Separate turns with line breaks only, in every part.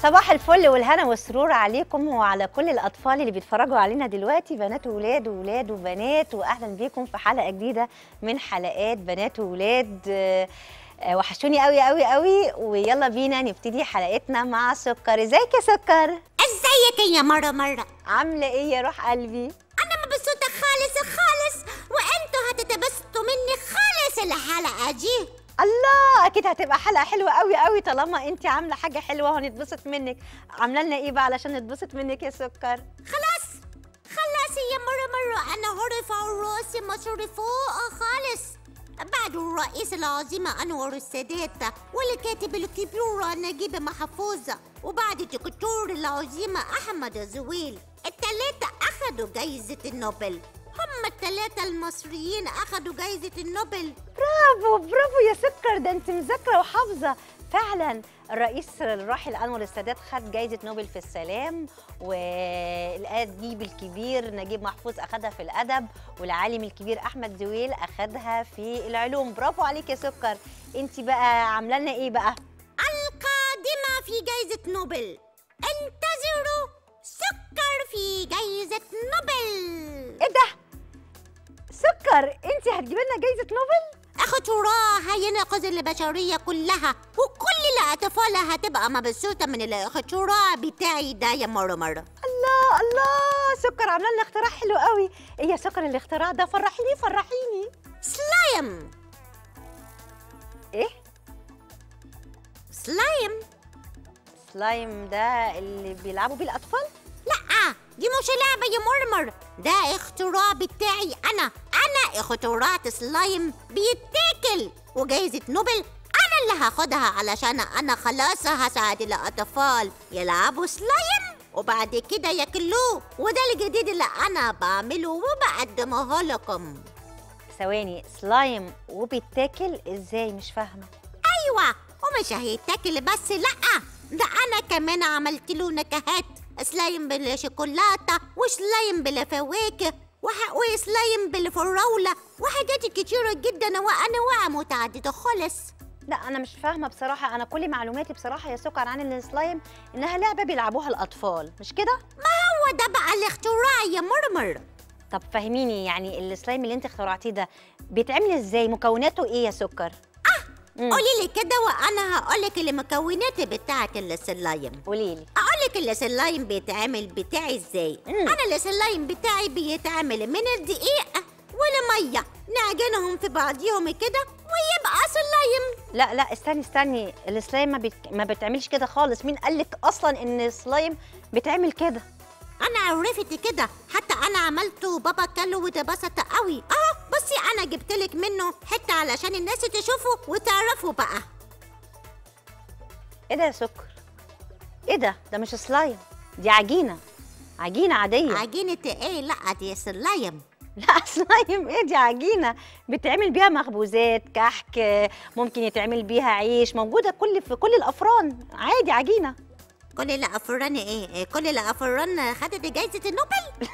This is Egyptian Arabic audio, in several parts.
صباح الفل والهنا والسرور عليكم وعلى كل الاطفال اللي بيتفرجوا علينا دلوقتي بنات وولاد وولاد وبنات واهلا بيكم في حلقه جديده من حلقات بنات وولاد آه، آه، وحشوني قوي قوي قوي ويلا بينا نبتدي حلقتنا مع سكر ازيك يا سكر
ازيك يا مرة مرة
عامله ايه يا روح قلبي
انا مبسوطة خالص خالص وانتوا هتتبسطوا مني خالص الحلقة دي
الله اكيد هتبقى حلقه حلوه قوي قوي طالما انت عامله حاجه حلوه وهنتبسط منك عامله لنا ايه بقى علشان نتبسط منك يا سكر
خلاص خلاص يا مرة مرة انا هرفع راسي مصر فوق خالص بعد الرئيس العظيم انور السادات والكاتب الكبير نجيب محفوظ وبعد الدكتور العظيم احمد زويل التلاتة اخدوا جايزة النوبل هم التلاتة المصريين اخدوا جايزة النوبل
برافو برافو يا سكر ده انت مذاكره وحافظه فعلا الرئيس الراحل انور السادات خد جائزه نوبل في السلام والاديب الكبير نجيب محفوظ اخدها في الادب والعالم الكبير احمد زويل اخدها في العلوم برافو عليك يا سكر انت بقى عامله لنا ايه بقى
القادمة في جائزة نوبل انتظروا سكر في جائزة نوبل
ايه ده سكر انت هتجيبي لنا جائزه نوبل
اختراع هينقذ البشرية كلها وكل الأطفال هتبقى مبسوطة من الاختراع بتاعي ده يا مرة مرة
الله الله سكر عامله لنا اختراع حلو قوي ايه يا سكر الاختراع ده فرحيني فرحيني
سلايم
ايه
سلايم
سلايم ده اللي بيلعبوا بيه الاطفال
لا دي مش لعبة يا مرمر ده اختراع بتاعي أنا أنا اخترعت سلايم بيتاكل وجايزة نوبل أنا اللي هاخدها علشان أنا خلاص هساعد الأطفال يلعبوا سلايم وبعد كده ياكلوه وده الجديد اللي أنا بعمله وبقدمه لكم
ثواني سلايم وبيتاكل ازاي مش فاهمه
ايوه ومش هيتاكل بس لا ده انا كمان عملت له نكهات سلايم بالشوكولاته وسلايم بالفواكه وح- وسلايم بالفراوله وحاجات كتيره جدا وانواع متعدده خالص
لا انا مش فاهمه بصراحه انا كل معلوماتي بصراحه يا سكر عن السلايم انها لعبه بيلعبوها الاطفال مش كده
هو ده بقى الاختراع يا مرمر
طب فهميني يعني السلايم اللي انت اخترعتيه ده بيتعمل ازاي مكوناته ايه يا سكر مم.
قولي لي كده وانا هقولك المكونات بتاعه السلايم
قولي لي
اقولك السلايم بيتعمل بتاعي ازاي
مم.
انا السلايم بتاعي بيتعمل من الدقيق والميه نعجنهم في بعضيهم كده ويبقى سلايم
لا لا استني استني السلايم ما, بيت... ما بتعملش كده خالص مين قال لك اصلا ان السلايم بيتعمل كده
انا عرفت كده حتى انا عملته وبابا كله واتبسط قوي اهو بصي انا جبت لك منه حته علشان الناس تشوفه وتعرفوا بقى
ايه ده يا سكر ايه ده ده مش سلايم دي عجينه عجينه عاديه
عجينه ايه لا دي سلايم
لا سلايم ايه دي عجينه بيتعمل بيها مخبوزات كحك ممكن يتعمل بيها عيش موجوده كل في كل الافران عادي عجينه
كل الافران ايه إيه، كل الافران خدت جايزه النوبل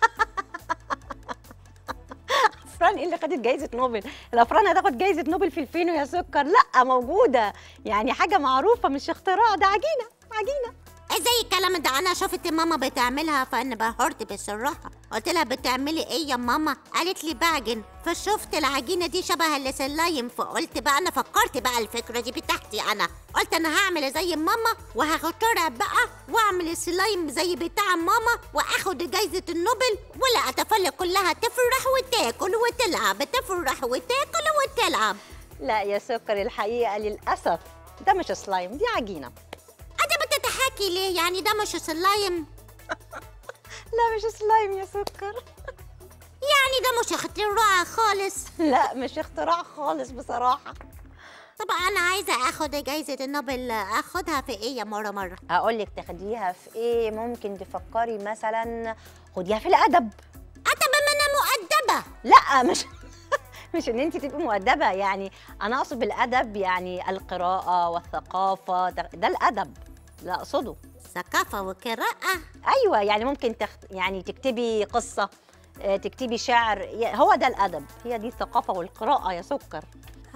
افران ايه اللي خدت جائزه نوبل الافران هتاخد جائزه نوبل في الفينو يا سكر لا موجوده يعني حاجه معروفه مش اختراع ده عجينه عجينه
زي الكلام ده انا شفت ماما بتعملها فانا بهرت بصراحه قلت لها بتعملي ايه يا ماما قالت لي بعجن فشفت العجينه دي شبه السلايم فقلت بقى انا فكرت بقى الفكره دي بتاعتي انا قلت انا هعمل زي ماما وهخترع بقى واعمل السلايم زي بتاع ماما واخد جايزه النوبل والاطفال كلها تفرح وتاكل وتلعب تفرح وتاكل وتلعب
لا يا سكر الحقيقه للاسف ده مش سلايم دي عجينه
انت بتضحكي ليه يعني ده مش سلايم
لا مش سلايم يا سكر
يعني ده مش اختراع خالص
لا مش اختراع خالص بصراحه
طب انا عايزه اخد جايزه النوبل اخدها في ايه يا مره مره
اقول لك تاخديها في ايه ممكن تفكري مثلا خديها في الادب
طب ما انا مؤدبه
لا مش مش ان انت تبقي مؤدبه يعني انا اقصد بالادب يعني القراءه والثقافه ده ده الادب لا اقصده
ثقافه وقراءه
ايوه يعني ممكن تخت... يعني تكتبي قصه آه، تكتبي شعر يا- هو ده الادب هي دي الثقافه والقراءه يا سكر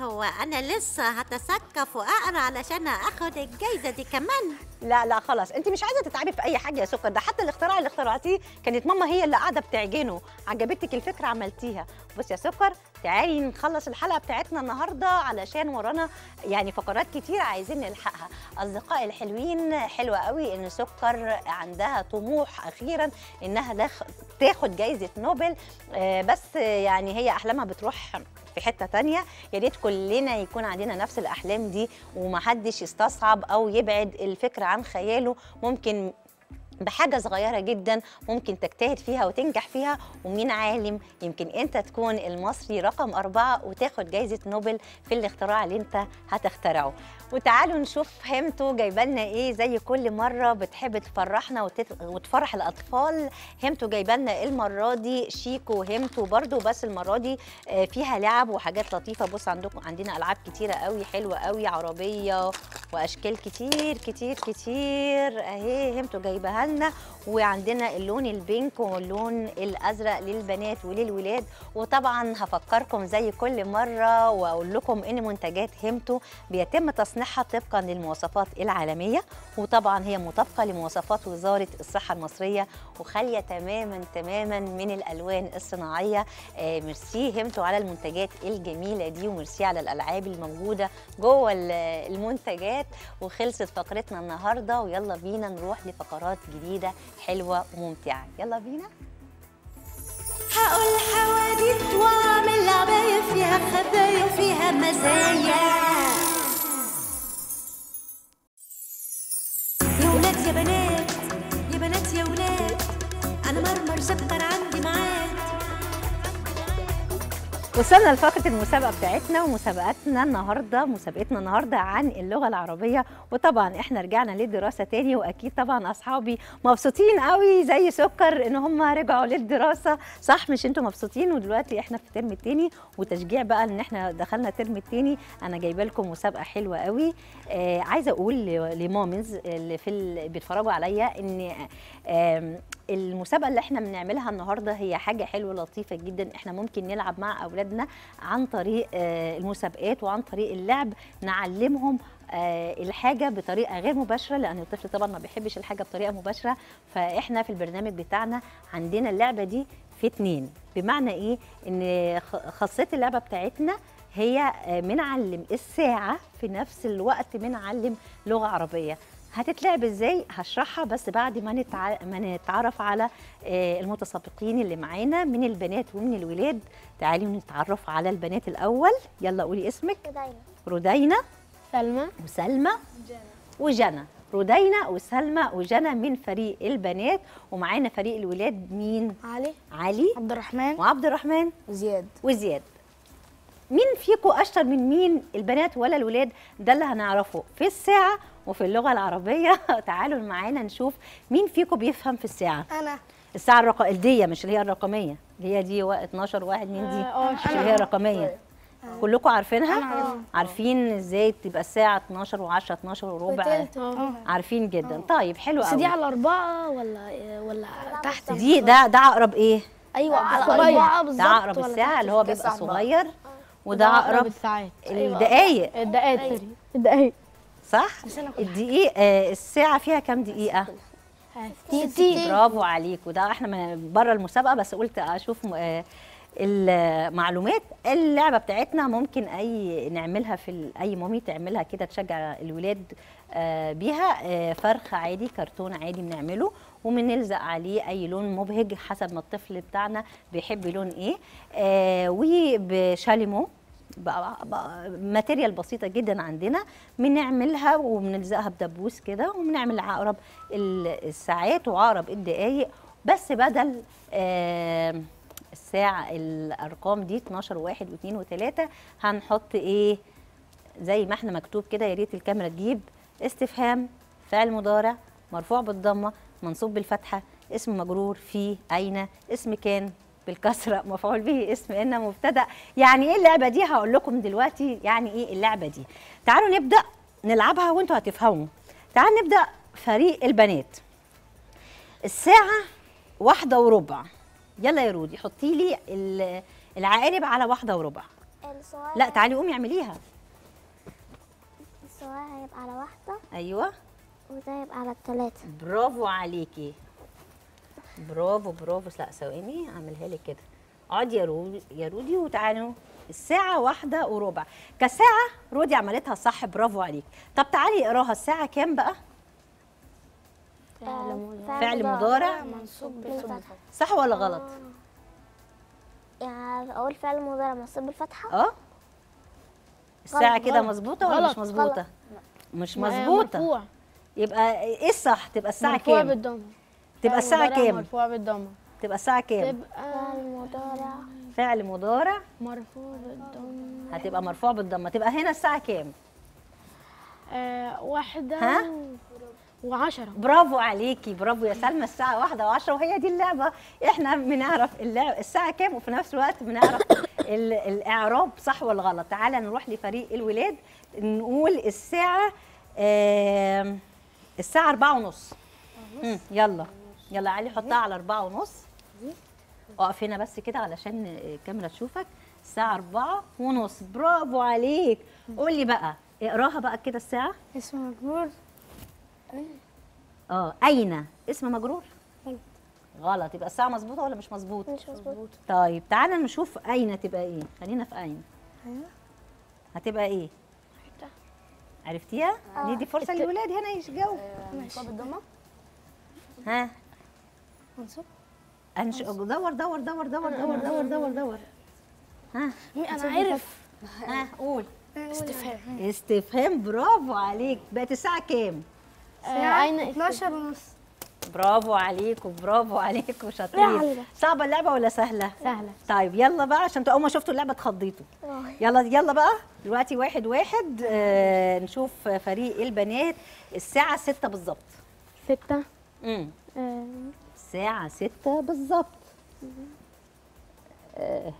هو انا لسه هتثقف واقرا علشان اخد الجايزه دي كمان
لا لا خلاص انت مش عايزه تتعبي في اي حاجه يا سكر ده حتى الاختراع اللي اخترعتيه كانت ماما هي اللي قاعده بتعجنه عجبتك الفكره عملتيها بص يا سكر تعالي نخلص الحلقه بتاعتنا النهارده علشان ورانا يعني فقرات كتير عايزين نلحقها اصدقائي الحلوين حلوه قوي ان سكر عندها طموح اخيرا انها داخ- تاخد جايزه نوبل آه، بس يعني هي احلامها بتروح في حته تانية يا ريت كلنا يكون عندنا نفس الاحلام دي ومحدش يستصعب او يبعد الفكره عن خياله ممكن بحاجة صغيرة جدا ممكن تجتهد فيها وتنجح فيها ومين عالم يمكن انت تكون المصري رقم أربعة وتاخد جايزة نوبل في الاختراع اللي انت هتخترعه وتعالوا نشوف همتو جايبه لنا ايه زي كل مرة بتحب تفرحنا وتت- وتفرح الأطفال همتو جايبه لنا المرة دي شيكو وهمتو برضو بس المرة دي آه، فيها لعب وحاجات لطيفة بص عندكم عندنا ألعاب كتيرة قوي حلوة قوي عربية واشكال كتير كتير كتير اهي همتوا جايبها لنا وعندنا اللون البينك واللون الازرق للبنات وللولاد وطبعا هفكركم زي كل مره واقول لكم ان منتجات همتو بيتم تصنيعها طبقا للمواصفات العالميه وطبعا هي مطابقه لمواصفات وزاره الصحه المصريه وخاليه تماما تماما من الالوان الصناعيه آه ميرسي همتو على المنتجات الجميله دي وميرسي على الالعاب الموجوده جوه ال- المنتجات وخلصت فقرتنا النهارده ويلا بينا نروح لفقرات جديده حلوه وممتعه يلا بينا
هقول حواديت واعمل عباية فيها خبايا وفيها مزايا يا ولاد يا بنات يا بنات يا ولاد انا مرمر سكر عندي معاد
وصلنا لفقره المسابقه بتاعتنا ومسابقتنا النهارده مسابقتنا النهارده عن اللغه العربيه وطبعا احنا رجعنا للدراسه تاني واكيد طبعا اصحابي مبسوطين قوي زي سكر ان هم رجعوا للدراسه صح مش انتوا مبسوطين ودلوقتي احنا في الترم التاني وتشجيع بقى ان احنا دخلنا الترم التاني انا جايبه لكم مسابقه حلوه قوي آه عايزه اقول ل- لمامز اللي في ال- بيتفرجوا عليا ان آم، المسابقه اللي احنا بنعملها النهارده هي حاجه حلوه لطيفه جدا احنا ممكن نلعب مع اولادنا عن طريق آه، المسابقات وعن طريق اللعب نعلمهم آه، الحاجه بطريقه غير مباشره لان الطفل طبعا ما بيحبش الحاجه بطريقه مباشره فاحنا في البرنامج بتاعنا عندنا اللعبه دي في اتنين بمعنى ايه ان خ- خاصيه اللعبه بتاعتنا هي آه، بنعلم الساعه في نفس الوقت بنعلم لغه عربيه هتتلعب ازاي هشرحها بس بعد ما نتع... ما نتعرف على آه، المتسابقين اللي معانا من البنات ومن الولاد تعالي نتعرف على البنات الاول يلا قولي اسمك رودينا
سلمى
وسلمى وجنى رودينا وسلمى وجنى من فريق البنات ومعانا فريق الولاد مين
علي
علي
عبد الرحمن
وعبد الرحمن
زياد
وزياد مين فيكم اشطر من مين البنات ولا الولاد ده اللي هنعرفه في الساعه وفي اللغه العربيه تعالوا معانا نشوف مين فيكم بيفهم في الساعه
انا
الساعه الرق... الديه مش اللي هي الرقميه اللي هي دي و- 12 واحد مين دي
اه
مش اللي هي الرقميه كلكم عارفينها عارفين ازاي تبقى الساعه 12 و10 12 وربع عارفين جدا طيب حلو
بس
قوي
دي على أربعة ولا ولا تحت
دي ده ده عقرب ايه
أيوة على أربعة بالظبط
ده عقرب
ولا
الساعه
تحت؟
اللي هو بيبقى صغير وده عقرب
الساعات
الدقايق
الدقائق سوري الدقائق
صح الدقيق آه، الساعه فيها كام دقيقه
ستين
برافو عليك وده احنا من بره المسابقه بس قلت اشوف م- آه، المعلومات اللعبه بتاعتنا ممكن اي نعملها في ال- اي مامي تعملها كده تشجع الولاد آه، بيها آه، فرخ عادي كرتون عادي بنعمله وبنلزق عليه اي لون مبهج حسب ما الطفل بتاعنا بيحب لون ايه آه، وبشاليمو بقى بقى ماتيريال بسيطه جدا عندنا بنعملها وبنلزقها بدبوس كده وبنعمل عقرب ال- الساعات وعقرب الدقايق بس بدل آه الساعه الارقام دي 12 و1 و2 و3 هنحط ايه زي ما احنا مكتوب كده يا ريت الكاميرا تجيب استفهام فعل مضارع مرفوع بالضمه منصوب بالفتحه اسم مجرور في اين اسم كان بالكسره مفعول به اسم ان مبتدا يعني ايه اللعبه دي هقول لكم دلوقتي يعني ايه اللعبه دي تعالوا نبدا نلعبها وانتوا هتفهموا تعالوا نبدا فريق البنات الساعه واحدة وربع يلا يا رودي حطي لي ال- العقارب على واحدة وربع
الصغير
لا تعالي قومي اعمليها
الصغير هيبقى على واحدة
ايوه
وده يبقى على التلاتة
برافو عليكي برافو برافو لا ثواني اعملها لك كده اقعدي يا رودي يا رودي وتعالوا الساعة واحدة وربع كساعة رودي عملتها صح برافو عليك طب تعالي اقراها الساعة كام بقى فعل مضارع
منصوب
بالفتحة
صح ولا غلط
يعني أقول فعل مضارع منصوب بالفتحة
اه الساعة
غلط،
كده
غلط.
مظبوطة ولا مش
غلط،
مظبوطة مش
م-
مظبوطة
مرفوع
يبقى ايه الصح تبقى الساعة
مرفوع
كام
بالضمه
تبقى
فعل
الساعة
مضارع
كام
مرفوع بالضمه
تبقى الساعة كام
تبقى
فعل مضارع
فعل مضارع
مرفوع بالضمه
هتبقى مرفوع بالضمة تبقى هنا الساعة كام
آه واحدة
ها؟
وعشرة
برافو عليكي برافو يا سلمى الساعة واحدة وعشرة وهي دي اللعبة احنا بنعرف اللعبة الساعة كام وفي نفس الوقت بنعرف ال- الإعراب صح ولا غلط تعالى نروح لفريق الولاد نقول الساعة آم، الساعة أربعة ونص مم، يلا يلا علي حطها على أربعة ونص اقف هنا بس كده علشان الكاميرا تشوفك الساعة أربعة ونص برافو عليك قولي بقى اقراها بقى كده الساعة
اسم مجرور
اه أين اسم مجرور غلط يبقى الساعة مظبوطة ولا مش مظبوط؟
مش مظبوط
طيب تعالى نشوف أين تبقى إيه خلينا في أين هتبقى إيه؟ عرفتيها؟ ندي فرصة للولاد هنا يجاوبوا
منصوب بالضمه
ها
منصوب
أنش... دور دور دور دور دور دور دور دور ها
انا عارف
ها قول
استفهام
استفهام برافو عليك بقت الساعة كام؟
آه اين
12 ونص
برافو عليكم برافو عليكم شاطرين صعبة اللعبة ولا سهلة؟
سهلة
طيب يلا بقى عشان أول ما شفتوا اللعبة اتخضيتوا يلا يلا بقى دلوقتي واحد واحد آه نشوف فريق البنات الساعة ستة بالظبط
ستة
امم
آه
الساعة ستة بالظبط آه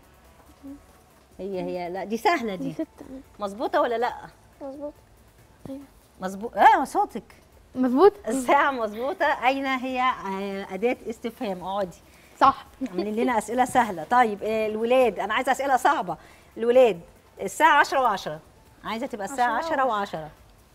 هي هي لا دي سهلة
دي
دي
ستة
مظبوطة ولا لا؟
مظبوط
مظبوط اه صوتك
مظبوط
الساعة مظبوطة أين هي آه، أداة استفهام اقعدي
صح
عاملين لنا أسئلة سهلة طيب آه، الولاد أنا عايزة أسئلة صعبة الولاد الساعة 10 و10 عايزة تبقى الساعة 10 و10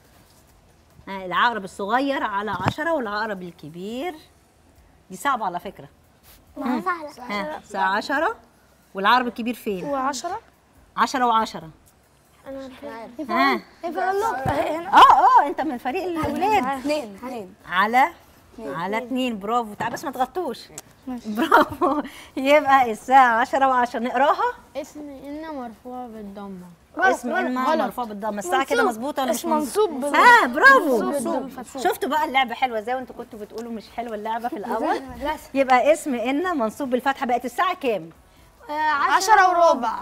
العقرب الصغير على 10 والعقرب الكبير دي صعبة على فكرة
ما سهلة
ها الساعة 10 والعقرب الكبير فين؟
وعشرة
10 و10
انا
ها
هنا
اه اه انت من فريق الولاد
اثنين اثنين
على على اتنين برافو تعال بس ما تغطوش برافو يبقى الساعة 10 و10 نقراها
اسم ان مرفوع بالضمة
اسم إما
غلط.
مرفوع بالضمة الساعة كده مظبوطة ولا مش
منصوب
مظبوطة؟
بالضمة.
ها برافو
بالضمة.
شفتوا بقى اللعبة حلوة ازاي وانتوا كنتوا بتقولوا مش حلوة اللعبة في الأول يبقى اسم إن منصوب بالفتحة بقت الساعة كام؟
عشرة وربع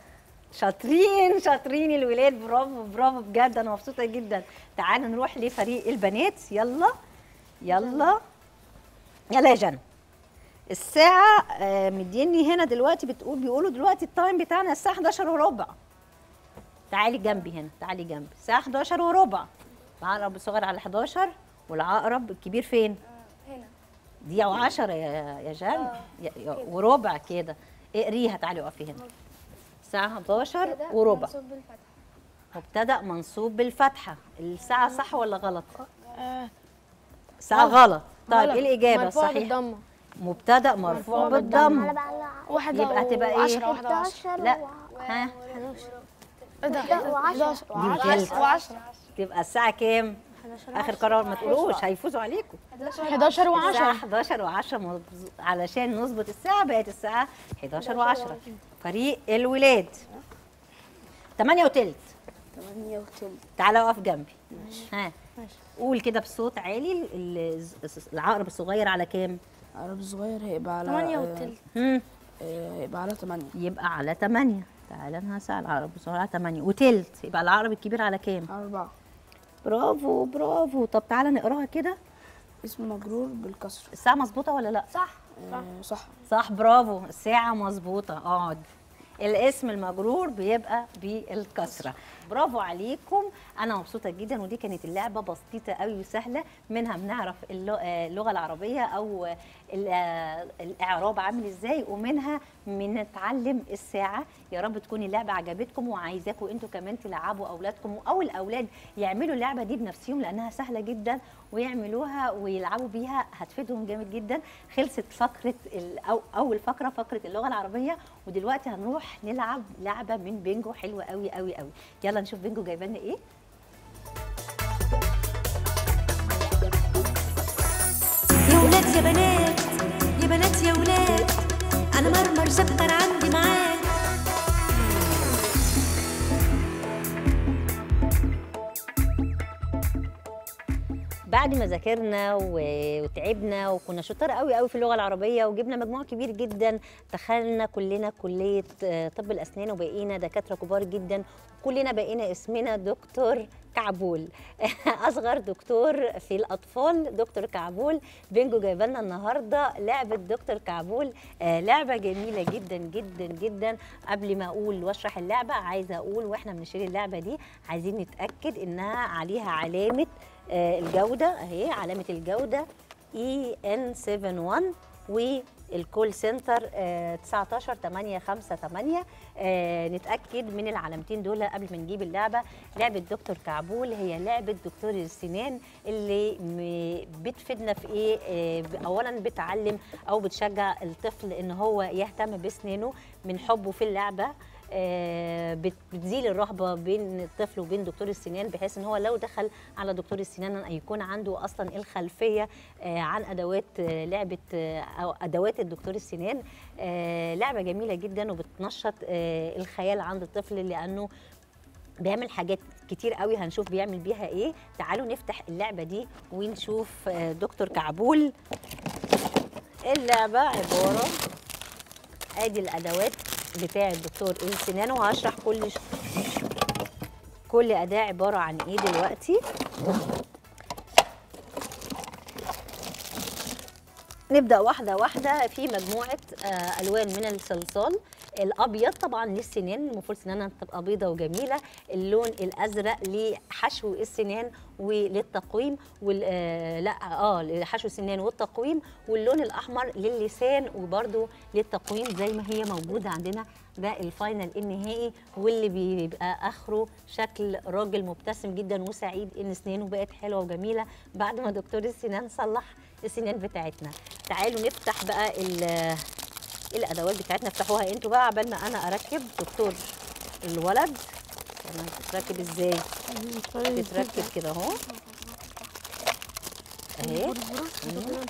شاطرين شاطرين الولاد برافو برافو بجد انا مبسوطه جدا تعالوا نروح لفريق البنات يلا يلا يلا يا جنى الساعة آه، مديني هنا دلوقتي بتقول بيقولوا دلوقتي التايم بتاعنا الساعة 11 وربع تعالي جنبي هنا تعالي جنبي الساعة 11 وربع العقرب الصغير على 11 والعقرب الكبير فين؟ هنا دي و10 يا يا جنى يا- يا- وربع كده اقريها تعالي اقفي هنا الساعة 11 وربع مبتدأ منصوب بالفتحة الساعة صح ولا غلط؟
آه،
الساعة غلط طيب
غلط.
ايه الإجابة
مرفوع
الصحيحة؟
بالضمة
مبتدأ مرفوع بالضم
على بقى على
واحدة
يبقى تبقى إيه؟
وعشرة واحدة وعشرة
11
لا ها
ايه ده 11
دي تالتة.
وعشرة
تبقى الساعة كام؟ آخر قرار ما تقولوش هيفوزوا عليكم
11
الساعة
وعشرة
11 و10 علشان نظبط الساعة بقت الساعة 11 و10 فريق الولاد 8 وتلت
8 وتلت
تعالى اقف جنبي ها قول كده بصوت عالي ال- ال- العقرب الصغير على كام؟
العرب الصغير هيبقى على
8
آه،
وتلت
هم
آه، هيبقى على 8
يبقى على 8 تعالى انا هسأل العقرب الصغير على 8 وتلت يبقى العقرب الكبير على كام؟
على 4
برافو برافو طب تعالى نقراها كده
اسم مجرور بالكسر
الساعة مظبوطة ولا لا؟
صح
آه، صح
صح برافو الساعة مظبوطة اقعد الاسم المجرور بيبقى بالكسرة برافو عليكم انا مبسوطة جدا ودي كانت اللعبة بسيطة قوي وسهلة منها بنعرف اللغ- آه، اللغة العربية او ال- آه، الاعراب عامل ازاي ومنها بنتعلم الساعه يا رب تكون اللعبه عجبتكم وعايزاكم انتوا كمان تلعبوا اولادكم او الاولاد يعملوا اللعبه دي بنفسهم لانها سهله جدا ويعملوها ويلعبوا بيها هتفيدهم جامد جدا خلصت فقره ال- أو اول فقره فقره اللغه العربيه ودلوقتي هنروح نلعب لعبه من بينجو حلوه قوي قوي قوي يلا نشوف بينجو جايبه لنا ايه
يا ولاد يا بنات يا بنات يا ولاد انا مرمر سكر عندي معاك
بعد ما ذاكرنا و- وتعبنا وكنا شطار قوي قوي في اللغه العربيه وجبنا مجموع كبير جدا دخلنا كلنا كليه آه، طب الاسنان وبقينا دكاتره كبار جدا كلنا بقينا اسمنا دكتور كعبول اصغر دكتور في الاطفال دكتور كعبول بينجو جايبه لنا النهارده لعبه دكتور كعبول آه، لعبه جميله جدا جدا جدا قبل ما اقول واشرح اللعبه عايزه اقول واحنا بنشتري اللعبه دي عايزين نتاكد انها عليها علامه آه، الجوده اهي علامه الجوده اي ان 71 والكول سنتر آه، 19 8 5 8 آه، نتاكد من العلامتين دول قبل ما نجيب اللعبه لعبه دكتور كعبول هي لعبه دكتور السنان اللي م- بتفيدنا في ايه آه، ب- اولا بتعلم او بتشجع الطفل ان هو يهتم باسنانه من حبه في اللعبه آه، بت- بتزيل الرهبه بين الطفل وبين دكتور السنان بحيث ان هو لو دخل على دكتور السنان يكون عنده اصلا الخلفيه آه، عن ادوات آه، لعبه آه، او ادوات الدكتور السنان آه، لعبه جميله جدا وبتنشط آه، الخيال عند الطفل لانه بيعمل حاجات كتير قوي هنشوف بيعمل بيها ايه تعالوا نفتح اللعبه دي ونشوف آه، دكتور كعبول اللعبه عباره ادي الادوات بتاع الدكتور السنان وهشرح كل ش... كل اداه عباره عن ايه دلوقتي نبدا واحده واحده في مجموعه آه، الوان من الصلصال الابيض طبعا للسنان المفروض سنانها تبقى بيضه وجميله اللون الازرق لحشو السنان وللتقويم وال آه لا اه لحشو السنان والتقويم واللون الاحمر للسان وبرده للتقويم زي ما هي موجوده عندنا ده الفاينل النهائي واللي بيبقى اخره شكل راجل مبتسم جدا وسعيد ان اسنانه بقت حلوه وجميله بعد ما دكتور السنان صلح السنان بتاعتنا تعالوا نفتح بقى ال- الادوات بتاعتنا افتحوها انتوا بقى عبال ما انا اركب دكتور الولد تمام بتتركب ازاي بتتركب كده اهو اهي مم.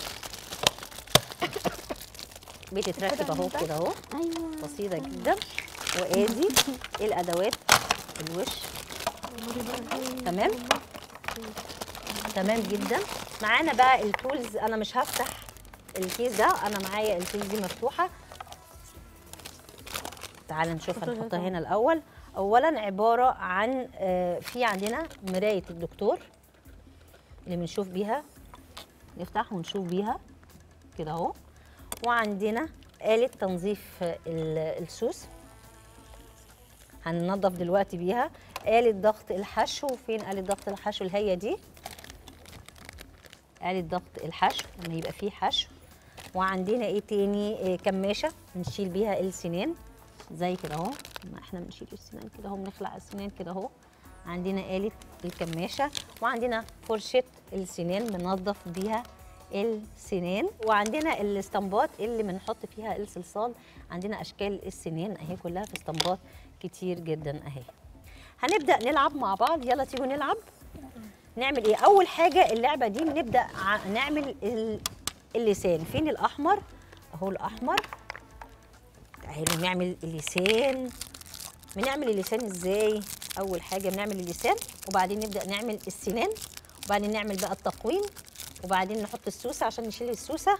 بتتركب اهو كده اهو
ايوه
بسيطه جدا وادي الادوات الوش تمام تمام جدا معانا بقى التولز انا مش هفتح الكيس ده انا معايا التولز دي مفتوحه تعال نشوفها نحطها هنا الاول اولا عباره عن آه، في عندنا مرايه الدكتور اللي بنشوف بيها نفتح ونشوف بيها كده اهو وعندنا آلة تنظيف ال- السوس هننضف دلوقتي بيها آلة ضغط الحشو فين آلة ضغط الحشو اللي هي دي آلة ضغط الحشو لما يبقى فيه حشو وعندنا ايه تاني آه، كماشة بنشيل بيها السنان زي كده اهو ما احنا بنشيل السنان كده اهو بنخلع السنان كده اهو عندنا آلة الكماشة وعندنا فرشة السنان بننظف بيها السنان وعندنا الاسطمبات اللي بنحط فيها الصلصال عندنا اشكال السنان اهي كلها في اسطمبات كتير جدا اهي هنبدا نلعب مع بعض يلا تيجوا نلعب نعمل ايه اول حاجه اللعبه دي بنبدا ع- نعمل ال- اللسان فين الاحمر اهو الاحمر تعالوا نعمل اللسان بنعمل اللسان ازاي اول حاجه بنعمل اللسان وبعدين نبدا نعمل السنان وبعدين نعمل بقى التقويم وبعدين نحط السوسه عشان نشيل السوسه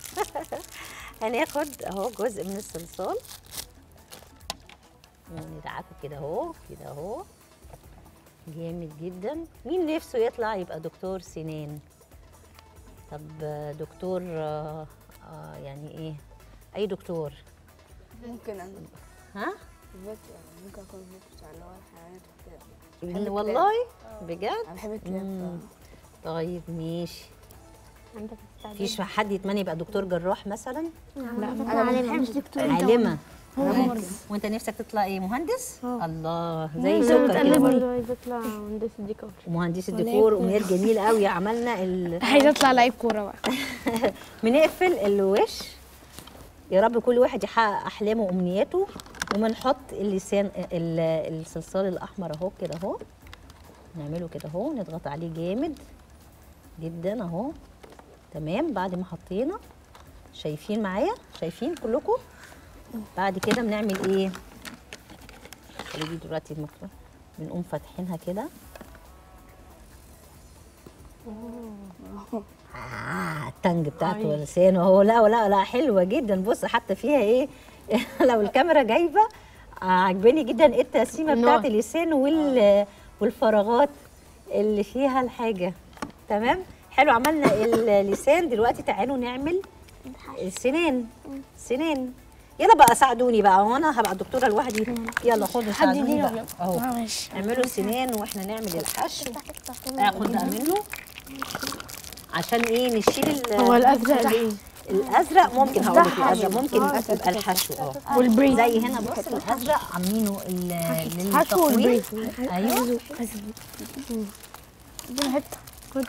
هناخد اهو جزء من الصلصال وندعكه كده اهو كده اهو جامد جدا مين نفسه يطلع يبقى دكتور سنان طب آه، دكتور آه آه يعني ايه اي دكتور
ممكن انا
ها
فيت يعني ممكن اكون فيت بتاع اللي هو الحيوانات وكده بحب
والله بجد
انا بحب الكلاب
مم.
ف-
طيب ماشي فيش حد يتمنى يبقى دكتور جراح مثلا
انا مش دكتور
عالمه وانت نفسك تطلع ايه مهندس الله زي سكر كده برضه.
عايزه اطلع مهندس ديكور
مهندس الديكور امنيات جميله قوي عملنا ال...
عايزه اطلع لعيب كوره بقى
بنقفل الوش يا رب كل واحد يحقق احلامه وامنياته وبنحط اللسان ال- الصلصال الاحمر اهو كده اهو نعمله كده اهو نضغط عليه جامد جدا اهو تمام بعد ما حطينا شايفين معايا شايفين كلكم بعد كده بنعمل ايه خلي دي دلوقتي المكتوب بنقوم فاتحينها كده آه التنج بتاعته ولسانه اهو لا لا لا حلوه جدا بص حتى فيها ايه لو الكاميرا جايبه آه، عجباني جدا ايه التقسيمه بتاعت اللسان وال والفراغات اللي فيها الحاجه تمام حلو عملنا اللسان دلوقتي تعالوا نعمل السنان سنان يلا بقى ساعدوني بقى وانا هبقى الدكتوره لوحدي يلا خدوا ساعدوني بقى اهو
ماشي
اعملوا السنان واحنا نعمل الحشو اخد بقى منه عشان ايه نشيل ال-
هو الازرق ده ايه
الازرق ممكن هقول لك الازرق ممكن يبقى الحشو اه
والبريف
زي هنا بص الازرق عاملينه ال-
حشو
للتقويم
والبريف
ايوه
دي حته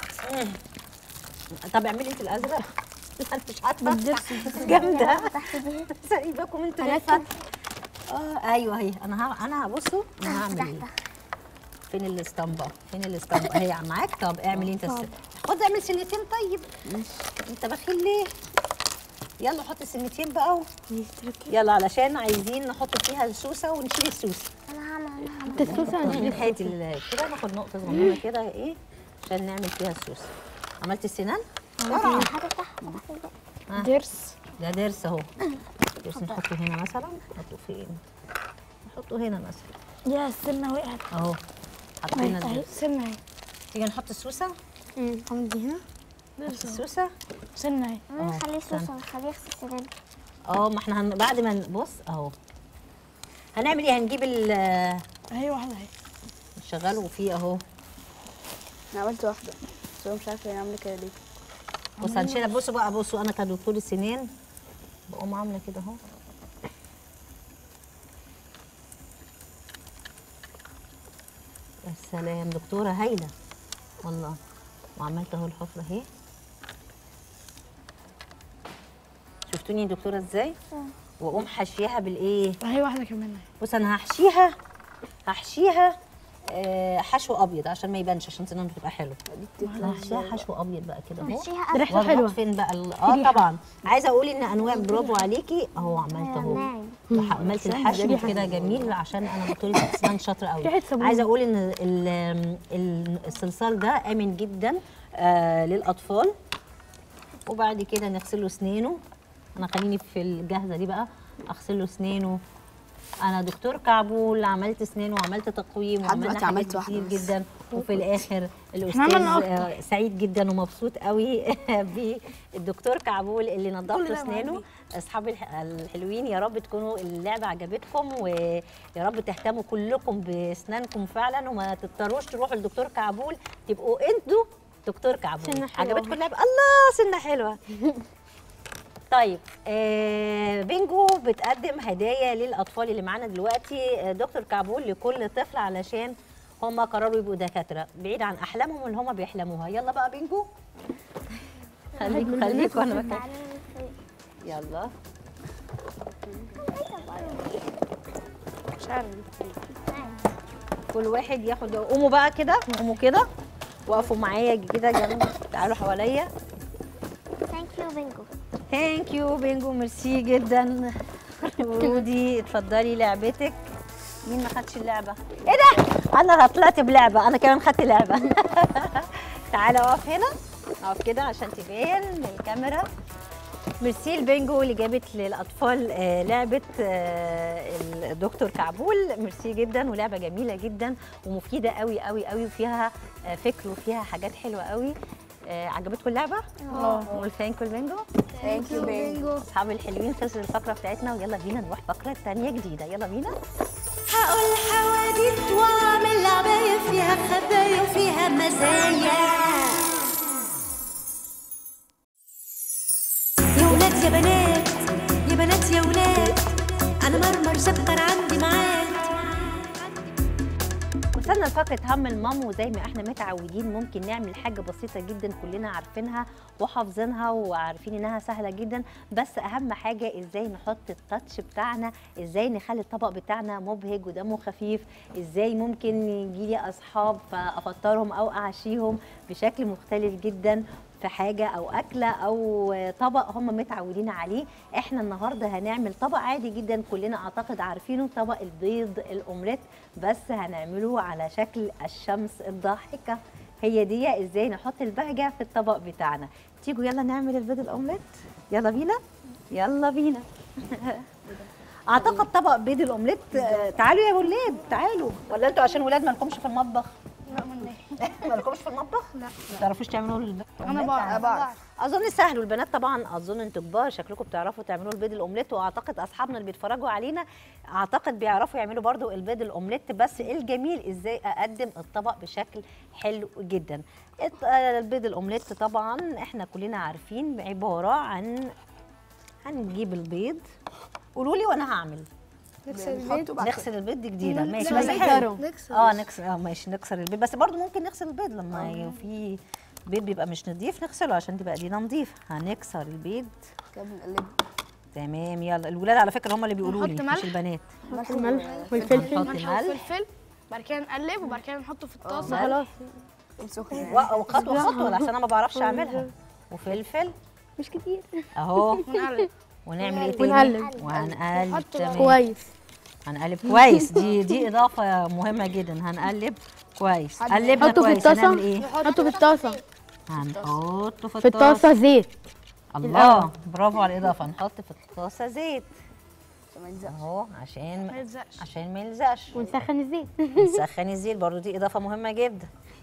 طب اعملي انت الازرق انا مش عارفه جامده سايباكم انتوا لفه اه ايوه اهي انا ها انا بصوا انا هعمل ايه فين الاسطمبه فين الاسطمبه اهي معاك طب اعملي انت الس... خد اعمل سنتين طيب انت بخيل ليه يلا حط السنتين بقى و... يلا علشان عايزين نحط فيها السوسه ونشيل السوسه
انا هعمل انا هعمل
انت السوسه
من هاتي ال- كده ناخد نقطه صغنونه كده ايه عشان نعمل فيها السوسه عملت السنان بسرعه
هتفتح
ضرس
ده ضرس اهو ضرس نحطه هنا مثلا نحطه فين نحطه هنا مثلا
يا السنه وقعت
اهو حطينا
اهي
الضرس
سنه اهي
تيجي نحط السوسه
عندي هنا
نحط السوسه
سنه اهي
نخليه سوسه نخليه يغسل سنانه
اه ما احنا هن... بعد ما نبص اهو هنعمل ايه هنجيب ال
اهي واحده اهي
نشغله فيه اهو
انا عملت واحده بس هو مش عارفه هي عامله كده ليه
بص هنشيلها بصوا بقى بصوا انا كدكتور السنان بقوم عامله كده اهو يا سلام دكتوره هايله والله وعملت اهو الحفره اهي شفتوني دكتوره ازاي واقوم حاشياها بالايه
اهي واحده كمان اهي
بص انا هحشيها هحشيها آه، حشو ابيض عشان ما يبانش عشان سنانه تبقى حلوه هحشيها حشو ابيض بقى كده اهو
مشيها
ريحته
واضغط
حلوه
فين بقى ال- اه طبعا عايزه اقول ان انواع برافو عليكي اهو عملت اهو
ناعم
عملت الحشو كده جميل عشان انا دكتوره اسنان شاطره قوي
ريحة صابون.
عايزه اقول ان ال- ال- الصلصال ده امن جدا آه للاطفال وبعد كده نغسل له اسنانه انا خليني في الجاهزه دي بقى اغسل له اسنانه انا دكتور كعبول عملت اسنان وعملت تقويم
لحد
وعملنا
دلوقتي
حاجات
عملت واحدة
كتير
بس.
جدا وفي الاخر الاستاذ
عملنا أكتر.
آه، سعيد جدا ومبسوط قوي بالدكتور كعبول اللي نظف له اسنانه اصحاب الح- الحلوين يا رب تكونوا اللعبه عجبتكم ويا رب تهتموا كلكم باسنانكم فعلا وما تضطروش تروحوا لدكتور كعبول تبقوا انتوا دكتور كعبول
سنة حلوة.
عجبتكم اللعبه الله سنه حلوه طيب آه بينجو بتقدم هدايا للاطفال اللي معانا دلوقتي آه دكتور كعبول لكل طفل علشان هم قرروا يبقوا دكاتره بعيد عن احلامهم اللي هم بيحلموها يلا بقى بينجو خليكوا خليكوا انا بكلم. يلا
مش عارف
كل واحد ياخد قوموا بقى كده قوموا كده وقفوا معايا كده جنب تعالوا حواليا
ثانك يو بينجو
ثانك يو بينجو ميرسي جدا ودي اتفضلي لعبتك مين ما خدش اللعبه ايه ده انا طلعت بلعبه انا كمان خدت لعبه تعالى اقف هنا اقف كده عشان تبان للكاميرا ميرسي البينجو اللي جابت للاطفال آه، لعبه آه، الدكتور كعبول ميرسي جدا ولعبه جميله جدا ومفيده قوي قوي قوي وفيها آه، فكر وفيها حاجات حلوه قوي آه، عجبتكم اللعبه؟ اه والثانك البينجو
ثانك يو بينجو
اصحاب الحلوين خلصت الفقره بتاعتنا ويلا بينا نروح فقره تانية جديده يلا بينا
هقول حواديت واعمل عباية فيها خبايا وفيها مزايا يا بنات يا بنات يا ولاد انا مرمر سكر عندي معاد
وصلنا لفقرة هم المام وزي ما احنا متعودين ممكن نعمل حاجة بسيطة جدا كلنا عارفينها وحافظينها وعارفين انها سهلة جدا بس اهم حاجة ازاي نحط التاتش بتاعنا ازاي نخلي الطبق بتاعنا مبهج ودمه خفيف ازاي ممكن يجيلي اصحاب فافطرهم او اعشيهم بشكل مختلف جدا في حاجة أو أكلة أو طبق هم متعودين عليه احنا النهاردة هنعمل طبق عادي جدا كلنا أعتقد عارفينه طبق البيض الأومليت بس هنعمله على شكل الشمس الضاحكة هي دي ازاي نحط البهجة في الطبق بتاعنا تيجوا يلا نعمل البيض الأومليت يلا بينا يلا بينا اعتقد طبق بيض الاومليت آه، تعالوا يا ولاد تعالوا ولا انتوا عشان ولاد ما لكمش في المطبخ
لا من
ما لكمش في المطبخ لا ما تعرفوش تعملوا البيض
انا بعرف
بعرف
اظن سهل والبنات طبعا اظن انتوا كبار شكلكم بتعرفوا تعملوا البيض الاومليت واعتقد اصحابنا اللي بيتفرجوا علينا اعتقد بيعرفوا يعملوا برضو البيض الاومليت بس الجميل ازاي اقدم الطبق بشكل حلو جدا الط- البيض الاومليت طبعا احنا كلنا عارفين عباره عن هنجيب البيض قولوا لي وانا هعمل
بنحطه بعد كده.
نغسل البيض دي جديده
نغسل
ماشي بس
البيض.
حلو
نكسر.
اه نكسر اه ماشي نكسر البيض بس برضو ممكن نغسل البيض لما ي- في بيض بيبقى مش نضيف نغسله عشان تبقى ايدينا نضيف هنكسر البيض
كده بنقلبه
تمام يلا الولاد على فكره هم اللي بيقولوا لي
نحط
مش
ملح؟
البنات
ملح
والفلفل
هنحط
ملح
ملح
وفلفل بعد كده نقلب وبعد كده نحطه في الطاسه
خلاص
سخن يعني
و- وخطوه خطوه عشان انا ما بعرفش اعملها وفلفل
مش كتير
اهو
ونقلب
ونعمل ايه تاني
ونقلب.
وهنقلب
نحط
تمام
كويس
هنقلب كويس دي دي اضافه مهمه جدا هنقلب كويس
حد-
قلبنا
حطه في
كويس
الطاسة.
هنعمل ايه
حطه في الطاسه
هنحطه في
في الطاسه زيت
الله برافو على الاضافه نحط في الطاسه زيت
عشان ما يلزقش
اهو عشان
ما يلزقش
عشان ما يلزقش
ونسخن الزيت
نسخن الزيت برضو دي اضافه مهمه جدا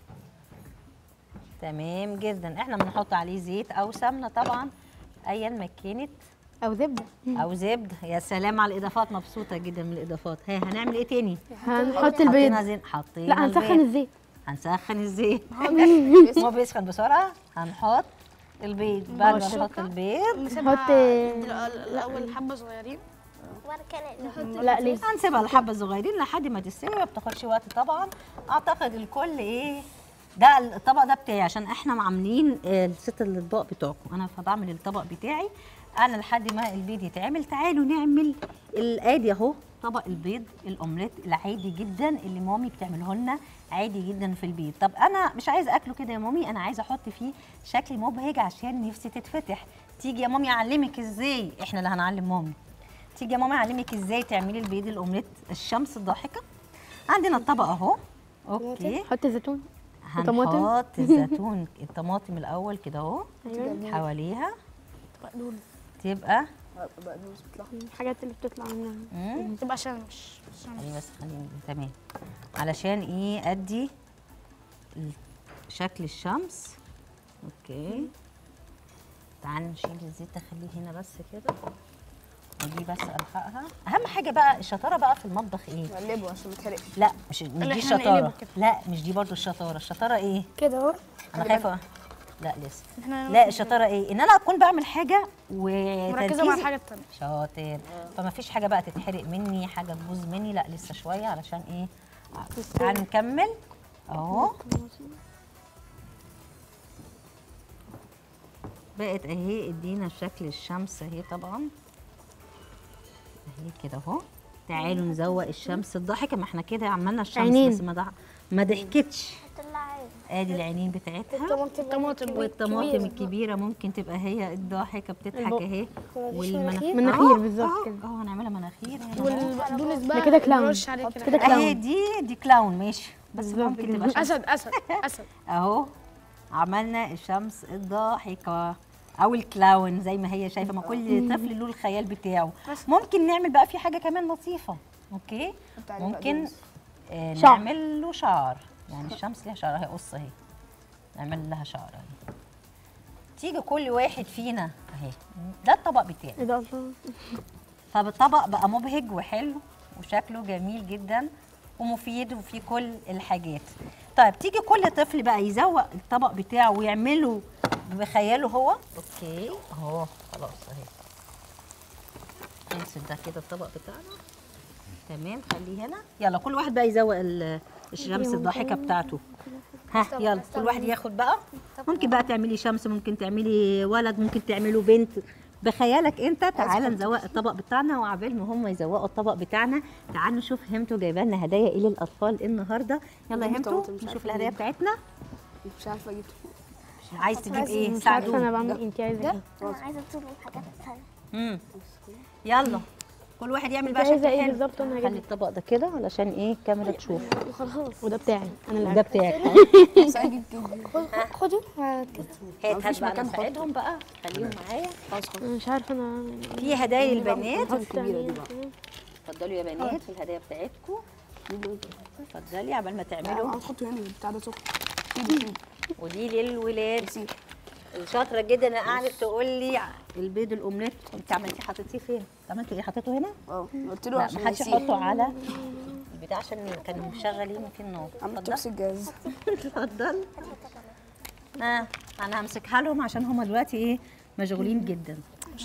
تمام جدا احنا بنحط عليه زيت او سمنه طبعا ايا ما كانت
او زبده
او زبده يا سلام على الاضافات مبسوطه جدا من الاضافات ها هنعمل ايه تاني
هنحط
حطينا
البيض
زيت حطينا
لا هنسخن
البيض.
الزيت
هنسخن الزيت هو بيسخن بسرعه هنحط البيض بعد ما نحط البيض
نسيبها
نحط-
الاول حبه صغيرين
وبعد كده نحط
لا ليه
هنسيبها لحبه صغيرين لحد ما تستوي ما بتاخدش وقت طبعا اعتقد الكل ايه ده الطبق ده بتاعي عشان احنا عاملين آه، الست الاطباق بتوعكم انا فبعمل الطبق بتاعي انا لحد ما البيض يتعمل تعالوا نعمل الادي اهو طبق البيض الاومليت العادي جدا اللي مامي بتعمله لنا عادي جدا في البيت طب انا مش عايزه اكله كده يا مامي انا عايزه احط فيه شكل مبهج عشان نفسي تتفتح تيجي يا مامي اعلمك ازاي احنا اللي هنعلم مامي تيجي يا ماما اعلمك ازاي تعملي البيض الاومليت الشمس الضاحكه عندنا الطبق اهو اوكي
حط زيتون وطماطم.
هنحط الزيتون الطماطم الاول كده اهو
ايوه
حواليها تبقى
بقدونس بيطلع
الحاجات اللي بتطلع منها
مم.
تبقى شمش شمش.
خليني بس خليني تمام علشان ايه ادي ال- شكل الشمس اوكي تعال نشيل الزيت اخليه هنا بس كده ودي بس الحقها اهم حاجه بقى الشطاره بقى في المطبخ ايه
نقلبه عشان ما يتحرقش
لا مش مش
اللي
دي
إحنا
الشطاره
نقلبه كده.
لا مش دي برضو الشطاره الشطاره ايه
كده اهو
انا خايفه لا لسه
احنا
لا الشطاره ايه ان انا اكون بعمل حاجه
مركزه مع
وتركيزي
الحاجه التانيه
شاطر فما فيش حاجه بقى تتحرق مني حاجه تبوظ مني لا لسه شويه علشان ايه تعال نكمل اهو بقت اهي ادينا شكل الشمس اهي طبعا اهي كده اهو تعالوا نزوق الشمس الضاحكه ما احنا كده عملنا الشمس
عينين.
بس ما ضح- ما ضحكتش
طلع عين
ادي العينين بتاعتها
الطماطم
والطماطم الكبيره ممكن تبقى هي الضاحكه بتضحك اهي والمناخير
مناخير بالظبط كده.
اه هنعملها مناخير هنا.
والبقدونس بقى
ده كده كلاون.
نرش عليه كده
كده
اهي
كلاون
دي دي كلاون ماشي بس ممكن تبقى شمس
اسد اسد اسد
اهو عملنا الشمس الضاحكه او الكلاون زي ما هي شايفه ما كل طفل له الخيال بتاعه ممكن نعمل بقى في حاجه كمان لطيفه اوكي
حط عليه
ممكن
بقدونس.
آه
شعر.
نعمل له شعر يعني الشمس ليها شعر اهي قص اهي نعمل لها شعر اهي تيجي كل واحد فينا اهي ده الطبق بتاعي
ايه ده الله
فالطبق بقى مبهج وحلو وشكله جميل جدا ومفيد وفيه كل الحاجات طيب تيجي كل طفل بقى يزوق الطبق بتاعه ويعمله بخياله هو اوكي اهو خلاص اهي ده كده الطبق بتاعنا تمام خليه هنا يلا كل واحد بقى يزوق ال- الشمس الضاحكه بتاعته ها يلا كل واحد ياخد بقى ممكن بقى تعملي شمس ممكن تعملي ولد ممكن تعملوا بنت بخيالك انت تعالى نزوق الطبق بتاعنا وعبال ما هم يزوقوا الطبق بتاعنا تعالوا نشوف همتو جايبه لنا هدايا ايه للاطفال النهارده يلا يا
جبت
همتو
طماطم، مش
نشوف
عارفة
الهدايا
أجيب.
بتاعتنا
مش عارفه اجيب
عايز تجيب ايه
مش عارفه
ساعدونا
انا بعمل انت عايزه ايه
انا عايزه اطول الحاجات الثانيه
امم يلا كل واحد يعمل
انت
بقى
عايزه
شكل
ايه
حلو
بالظبط وانا
خلي
هجيب
الطبق ده كده علشان ايه الكاميرا تشوف
خلاص وده بتاعي انا اللي
ده بتاعك
بس اجيب كده
خدوا
هات هات
مفيش
بقى
مكان
انا اساعدهم بقى خليهم معايا
خلاص خلاص
انا مش عارفه انا
في هدايا للبنات
الكبيره دي بقى
اتفضلوا يا بنات في الهدايا بتاعتكم اتفضلي عبال ما تعملوا
هنحطه هنا بتاع ده سكر سيبي سيبي
ودي للولاد
سيبي
الشاطره جدا انا قعدت تقول لي البيض الاومليت انت عملتي حطيتيه فين؟ عملتي ايه حطيته هنا؟
اه قلت له
لا
عشان
ما حدش
هيسيب.
يحطه على البتاع عشان كانوا مشغلين في النار
عملت
اتفضل
نفس الجهاز
اتفضل اه انا همسكها لهم عشان هم دلوقتي ايه مشغولين جدا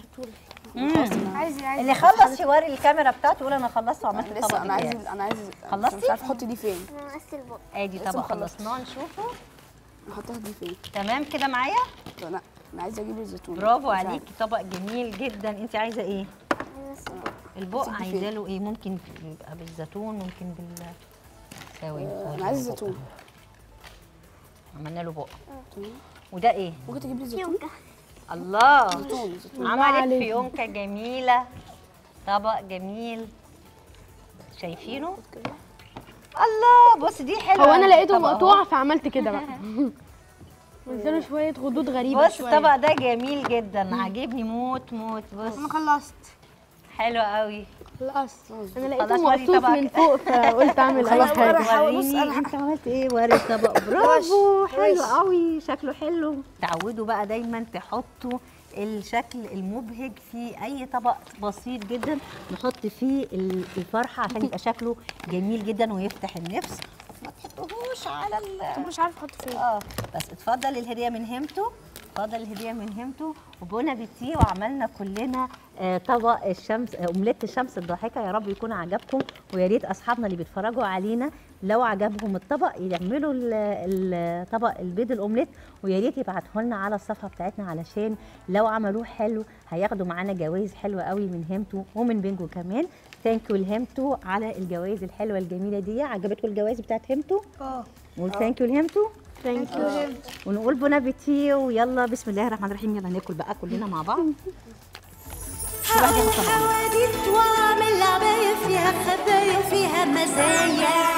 عايز
اللي خلص يوري الكاميرا بتاعته يقول انا خلصت وعملت الطبق
لسه انا عايز
بتاعي
انا عايز
خلصتي؟
مش عارفه احط دي فين
انا مقسل بق
ادي
لسه
طبق
ما خلصتش.
خلصناه نشوفه
احطها دي فين
تمام كده معايا
لا انا عايزه اجيب الزيتون
برافو
مش عارفة.
عليكي طبق جميل جدا انت عايزه ايه البق
سيبي
عايزه
فين؟
له ايه ممكن يبقى بالزيتون ممكن بال ثواني
آه،
خد
انا عايز
البق.
زيتون
عملنا له بق
تمام.
وده ايه
ممكن تجيب لي زيتون
الله
زيتون زيتون
عملت
عليك.
فيونكه جميله طبق جميل شايفينه الله بص دي حلوه
هو انا لقيته
الطبق أهو.
مقطوع فعملت كده بقى قلت له شويه خدود غريبه
بص
شويه
الطبق ده جميل جدا عاجبني موت موت بص
انا خلصت
حلو قوي
خلاص انا
خلاص
لقيته
وري
مقطوف
طبقك.
من فوق فقلت اعمل اي
خلاص
حاجه
بقى.
وريني انت عملت ايه وري الطبق برافو حلو قوي شكله حلو تعودوا بقى دايما تحطوا الشكل المبهج في اي طبق بسيط جدا نحط فيه ال- الفرحه عشان يبقى شكله جميل جدا ويفتح النفس ما تحطوهوش على ال
مش عارفه احط فين
اه بس اتفضل الهديه من همته اتفضل الهديه من همته وبونا بيتي وعملنا كلنا آه، طبق الشمس آه، اومليت الشمس الضاحكه يا رب يكون عجبكم ويا ريت اصحابنا اللي بيتفرجوا علينا لو عجبهم الطبق يعملوا ال- ال- طبق البيض الاومليت ويا ريت يبعتوا لنا على الصفحه بتاعتنا علشان لو عملوه حلو هياخدوا معانا جوائز حلوه قوي من همتو ومن بينجو كمان ثانك يو لهمتو على الجوائز الحلوه الجميله دي عجبتكم الجوائز بتاعت همتو اه نقول ثانك يو لهمتو
ثانك يو
ونقول بون ابيتي ويلا بسم الله الرحمن الرحيم يلا ناكل بقى كلنا مع بعض
هقول حواديت واعمل عباية فيها خبايا وفيها مزايا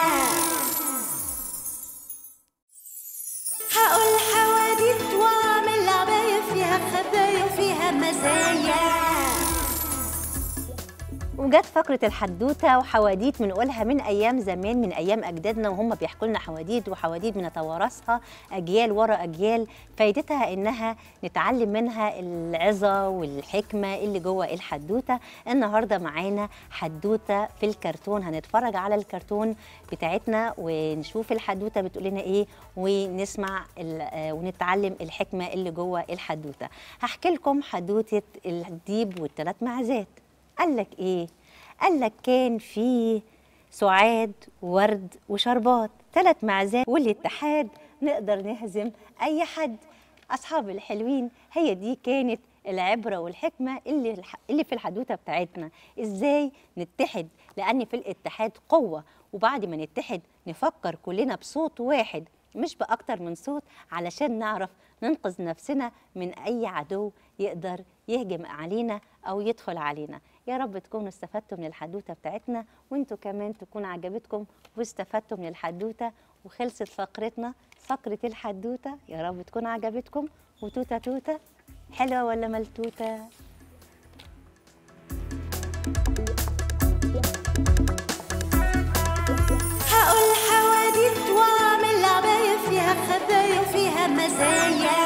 هقول حواديت واعمل عباية فيها خبايا وفيها مزايا
وجت فقرة الحدوتة وحواديت بنقولها من أيام زمان من أيام أجدادنا وهم بيحكوا لنا حواديت وحواديت بنتوارثها أجيال ورا أجيال فايدتها إنها نتعلم منها العظة والحكمة اللي جوه الحدوتة النهاردة معانا حدوتة في الكرتون هنتفرج على الكرتون بتاعتنا ونشوف الحدوتة بتقول لنا إيه ونسمع ال- آه، ونتعلم الحكمة اللي جوه الحدوتة هحكي لكم حدوتة الديب والثلاث معزات قال لك ايه قال لك كان في سعاد وورد وشربات ثلاث معزات والاتحاد نقدر نهزم اي حد اصحاب الحلوين هي دي كانت العبره والحكمه اللي الح- اللي في الحدوته بتاعتنا ازاي نتحد لان في الاتحاد قوه وبعد ما نتحد نفكر كلنا بصوت واحد مش باكتر من صوت علشان نعرف ننقذ نفسنا من اي عدو يقدر يهجم علينا او يدخل علينا يا رب تكونوا استفدتوا من الحدوته بتاعتنا وانتوا كمان تكون عجبتكم واستفدتوا من الحدوته وخلصت فقرتنا فقره الحدوته يا رب تكون عجبتكم وتوته توته حلوه ولا ملتوته
هقول حواديت واعمل عباية فيها خبايا وفيها مزايا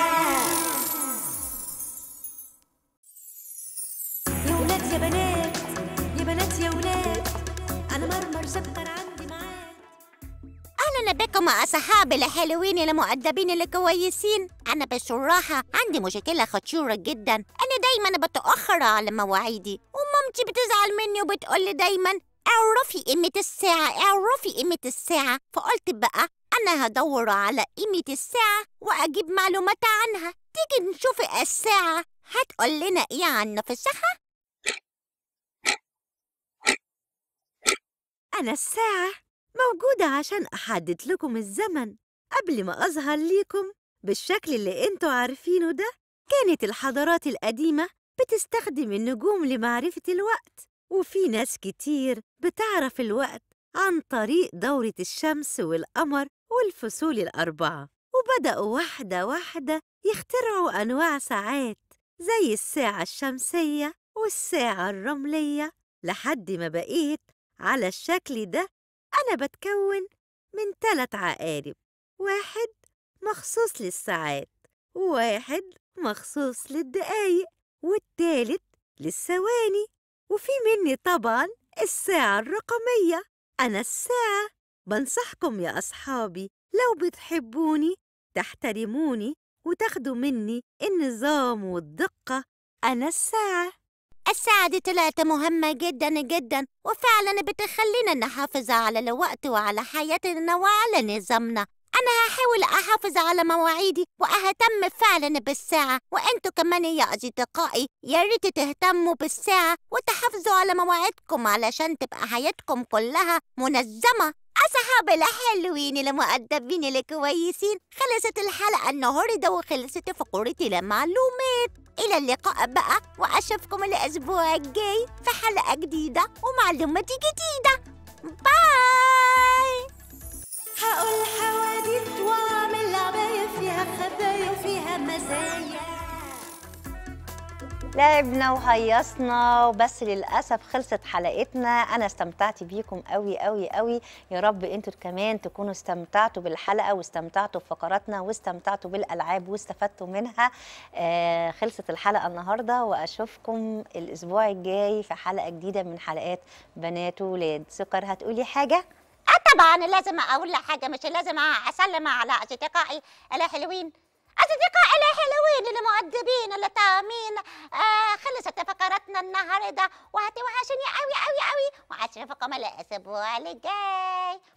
يا ولاد يا بنات يا بنات يا ولاد انا مرمر سكر عندي معاك
اهلا أهلا بكم أصحابي الحلوين المؤدبين الكويسين أنا بصراحة عندي مشكلة خطيرة جدا أنا دايما بتأخر على مواعيدي ومامتي بتزعل مني وبتقولي دايما اعرفي قيمة الساعة اعرفي قيمة الساعة فقلت بقى أنا هدور على قيمة الساعة وأجيب معلومات عنها تيجي نشوف الساعة هتقول لنا إيه عن نفسها
أنا الساعة موجودة عشان أحدد لكم الزمن قبل ما أظهر ليكم بالشكل اللي انتوا عارفينه ده كانت الحضارات القديمة بتستخدم النجوم لمعرفة الوقت وفي ناس كتير بتعرف الوقت عن طريق دورة الشمس والقمر والفصول الأربعة وبدأوا واحدة واحدة يخترعوا أنواع ساعات زي الساعة الشمسية والساعة الرملية لحد ما بقيت على الشكل ده أنا بتكون من ثلاث عقارب واحد مخصوص للساعات وواحد مخصوص للدقايق والتالت للثواني وفي مني طبعا الساعة الرقمية أنا الساعة بنصحكم يا أصحابي لو بتحبوني تحترموني وتاخدوا مني النظام والدقة أنا الساعة
الساعة دي طلعت مهمة جدا جدا وفعلا بتخلينا نحافظ على الوقت وعلى حياتنا وعلى نظامنا أنا هحاول أحافظ على مواعيدي وأهتم فعلا بالساعة وأنتوا كمان يا أصدقائي يا ريت تهتموا بالساعة وتحافظوا على مواعيدكم علشان تبقى حياتكم كلها منظمة أصحاب الحلوين المؤدبين الكويسين خلصت الحلقة النهاردة وخلصت فقرة المعلومات إلى اللقاء بقى وأشوفكم الأسبوع الجاي في حلقة جديدة ومعلومات جديدة باي
هقول حواديت واعمل عباية فيها خبايا وفيها مزايا
لعبنا وهيصنا وبس للاسف خلصت حلقتنا انا استمتعت بيكم قوي قوي قوي يا رب انتوا كمان تكونوا استمتعتوا بالحلقه واستمتعتوا بفقراتنا واستمتعتوا بالالعاب واستفدتوا منها آه خلصت الحلقه النهارده واشوفكم الاسبوع الجاي في حلقه جديده من حلقات بنات وولاد سكر هتقولي حاجه
طبعا لازم أقول حاجة مش لازم أسلم على أصدقائي الحلوين أصدقائي الحلوين المؤدبين التامين آه خلصت فقراتنا النهاردة وهتوحشوني أوي أوي أوي وأشوفكم الأسبوع الجاي